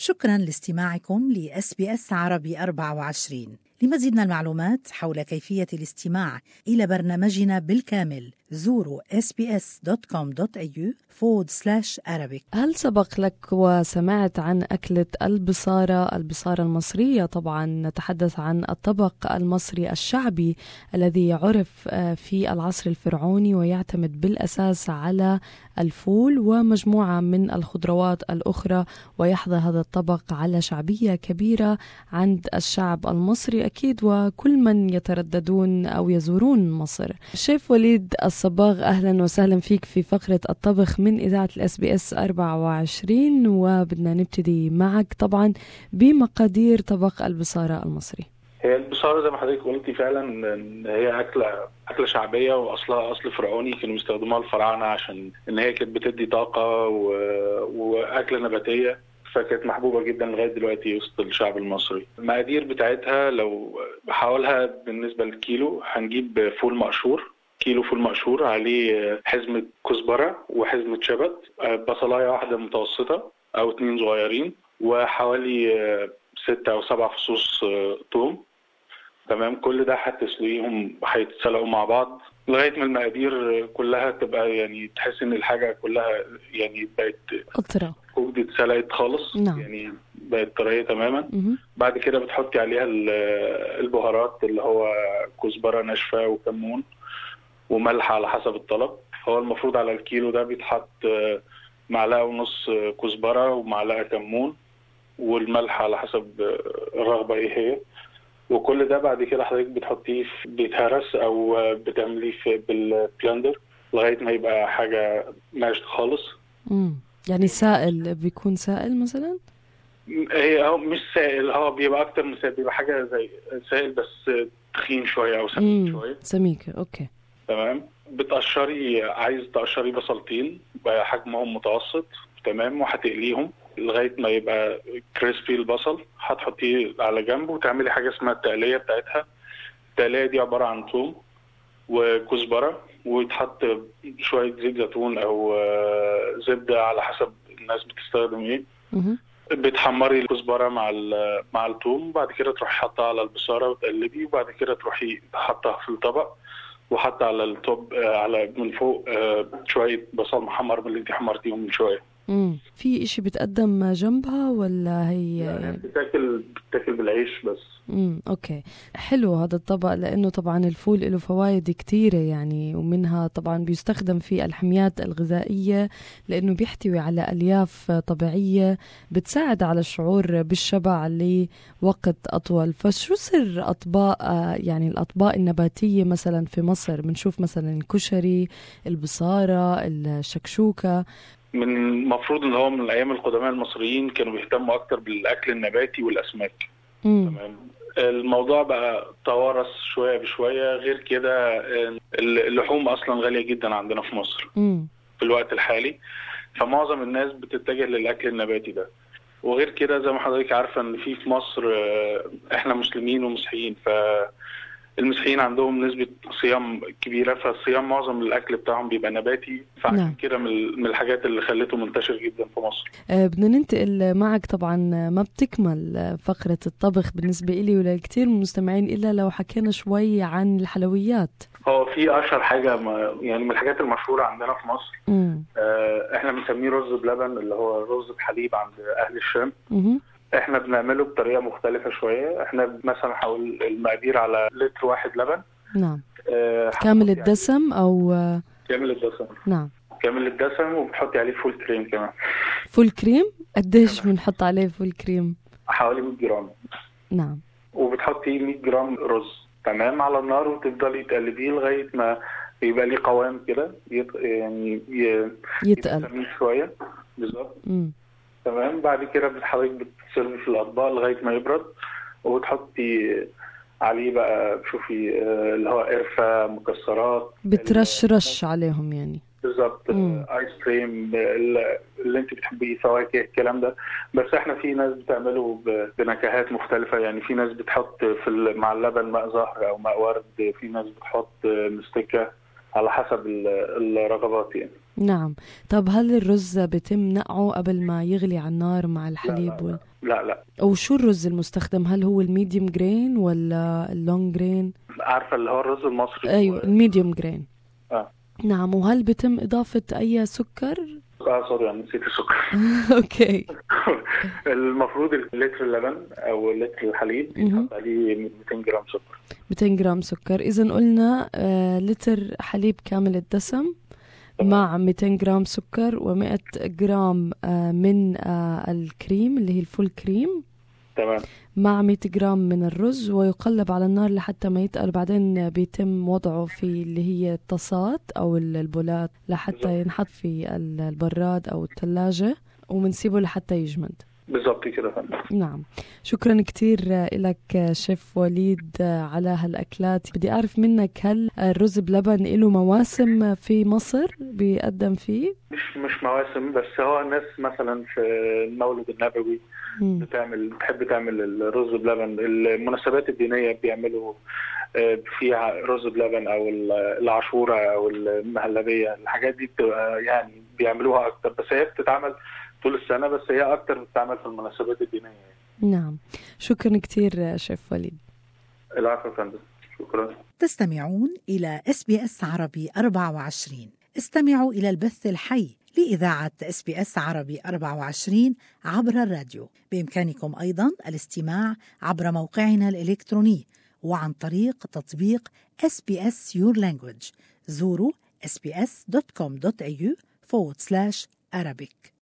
شكرا لاستماعكم لأس بي أس عربي 24 لمزيد من المعلومات حول كيفية الاستماع إلى برنامجنا بالكامل زوروا sbs.com.au forward slash Arabic هل سبق لك وسمعت عن أكلة البصارة البصارة المصرية طبعا نتحدث عن الطبق المصري الشعبي الذي عرف آه، في العصر الفرعوني ويعتمد بالأساس على الفول ومجموعة من الخضروات الأخرى ويحظى هذا الطبق على شعبية كبيرة عند الشعب المصري أكيد وكل من يترددون أو يزورون مصر شيف وليد الصباغ أهلا وسهلا فيك في فقرة الطبخ من إذاعة الأس بي أس 24 وبدنا نبتدي معك طبعا بمقادير طبق البصارة المصري هي البصاره زي ما حضرتك قلتي فعلا ان هي اكله اكله شعبيه واصلها اصل فرعوني كانوا بيستخدموها الفراعنه عشان ان هي كانت بتدي طاقه و... واكله نباتيه فكانت محبوبه جدا لغايه دلوقتي وسط الشعب المصري. المقادير بتاعتها لو بحاولها بالنسبه للكيلو هنجيب فول مقشور كيلو فول مقشور عليه حزمه كزبره وحزمه شبت بصلايه واحده متوسطه او اتنين صغيرين وحوالي ستة أو سبع فصوص توم تمام كل ده هتسلقيهم هيتسلقوا مع بعض لغايه ما المقادير كلها تبقى يعني تحس ان الحاجه كلها يعني بقت أطرة كوكد اتسلقت خالص نعم. يعني بقت طريه تماما مهم. بعد كده بتحطي عليها ال- البهارات اللي هو كزبره ناشفه وكمون وملح على حسب الطلب هو المفروض على الكيلو ده بيتحط آه، معلقه ونص آه، كزبره ومعلقه كمون والملح على حسب آه، الرغبه ايه هي وكل ده بعد كده حضرتك بتحطيه في بيتهرس او آه، بتعمليه في بالبلندر لغايه ما يبقى حاجه ناشفه خالص مم. يعني سائل بيكون سائل مثلا هي هو مش سائل هو بيبقى اكتر من سائل بيبقى حاجه زي سائل بس تخين شويه او سمين مم. شويه سميكة أوكي تمام بتقشري عايز تقشري بصلتين بحجمهم متوسط تمام وهتقليهم لغايه ما يبقى كريسبي البصل هتحطيه على جنب وتعملي حاجه اسمها التقليه بتاعتها التقليه دي عباره عن ثوم وكزبره ويتحط شويه زيت زيتون او آه، زبده على حسب الناس بتستخدم ايه مهم. بتحمري الكزبره مع ال- مع الثوم بعد كده تروحي حاطها على البصاره وتقلبي وبعد كده تروحي حاطها في الطبق وحاطه على التوب آه، على من فوق آه، شويه بصل محمر من اللي انت حمرتيهم من شويه مم. في إشي بتقدم جنبها ولا هي يعني بتاكل بتاكل بالعيش بس امم اوكي حلو هذا الطبق لانه طبعا الفول له فوائد كثيره يعني ومنها طبعا بيستخدم في الحميات الغذائيه لانه بيحتوي على الياف طبيعيه بتساعد على الشعور بالشبع لوقت اطول فشو سر اطباق آه، يعني الاطباق النباتيه مثلا في مصر بنشوف مثلا الكشري البصاره الشكشوكه من المفروض ان هو من ايام القدماء المصريين كانوا بيهتموا اكتر بالاكل النباتي والاسماك امم تمام الموضوع بقى توارث شويه بشويه غير كده آه، اللحوم اصلا غاليه جدا عندنا في مصر امم في الوقت الحالي فمعظم الناس بتتجه للاكل النباتي ده وغير كده زي ما حضرتك عارفه ان في في مصر آه، احنا مسلمين ومسيحيين فالمسيحيين عندهم نسبه صيام كبيره فالصيام معظم الاكل بتاعهم بيبقى نباتي فعشان نعم. كده من ال- من الحاجات اللي خلته منتشر جدا في مصر آه، بدنا ننتقل معك طبعا ما بتكمل آه، فقرة الطبخ بالنسبة إلي ولكثير من المستمعين إلا لو حكينا شوي عن الحلويات هو في اشهر حاجه ما يعني من الحاجات المشهوره عندنا في مصر مم. آه، احنا بنسميه رز بلبن اللي هو رز بحليب عند اهل الشام مهم. احنا بنعمله بطريقه مختلفه شويه احنا مثلا حول المقادير على لتر واحد لبن نعم آه، كامل هتحطي الدسم أو آه، عليه- كامل الدسم نعم كامل الدسم وبتحطي عليه فول كريم كمان فول كريم قديش بنحط عليه فول كريم حوالي 100 جرام نعم وبتحطي 100 جرام رز تمام على النار وتفضلي تقلبيه لغايه ما يبقى ليه قوام كده يط- يعني ي- يتقل يتسميه شويه بالظبط مم. تمام بعد كده حضرتك بتسيرفي في الاطباق لغايه ما يبرد وبتحطي عليه بقى شوفي آه، اللي هو قرفه مكسرات بترشرش عليهم يعني بالظبط مم. آه، ايس كريم ال- اللي انت بتحبيه فواكه الكلام ده بس احنا في ناس بتعمله ب- بنكهات مختلفه يعني في ناس بتحط في ال- مع اللبن ماء زهر او ماء ورد في ناس بتحط آه، مستكه على حسب ال- الرغبات يعني نعم طب هل الرز بتم نقعه قبل ما يغلي على النار مع الحليب لا وال... لا لا وشو الرز المستخدم هل هو الميديوم جرين ولا اللونج جرين عارفه اللي هو الرز المصري ايوه الميديوم جرين اه نعم وهل بتم اضافه اي سكر اه سوري انا نسيت السكر اوكي المفروض لتر اللبن او لتر الحليب مهم. يتحط عليه 200 جرام سكر 200 جرام سكر اذا قلنا آه، لتر حليب كامل الدسم تمام. مع 200 جرام سكر و100 جرام آه، من آه، الكريم اللي هي الفول كريم تمام مع 100 جرام من الرز ويقلب على النار لحتى ما يتقل بعدين بيتم وضعه في اللي هي الطاسات أو البولات لحتى بالضبط. ينحط في ال- البراد أو الثلاجة ومنسيبه لحتى يجمد بالظبط كده يا فندم نعم شكرا كتير لك شيف وليد على هالأكلات بدي أعرف منك هل الرز بلبن له مواسم في مصر بيقدم فيه؟ مش مش مواسم بس هو الناس مثلا في المولد النبوي مم. بتعمل بتحب تعمل الرز بلبن المناسبات الدينيه بيعملوا آه، فيها رز بلبن او ال- العاشوره او المهلبيه الحاجات دي بتبقى يعني بيعملوها اكتر بس هي بتتعمل طول السنه بس هي اكتر بتتعمل في المناسبات الدينيه يعني. نعم شكرا كتير شيف وليد العفو يا فندم شكرا تستمعون إلى اس بي اس عربي 24 استمعوا إلى البث الحي لإذاعة اس بي اس عربي 24 عبر الراديو بإمكانكم أيضا الاستماع عبر موقعنا الإلكتروني وعن طريق تطبيق SBS Your Language زوروا sbs.com.au forward slash Arabic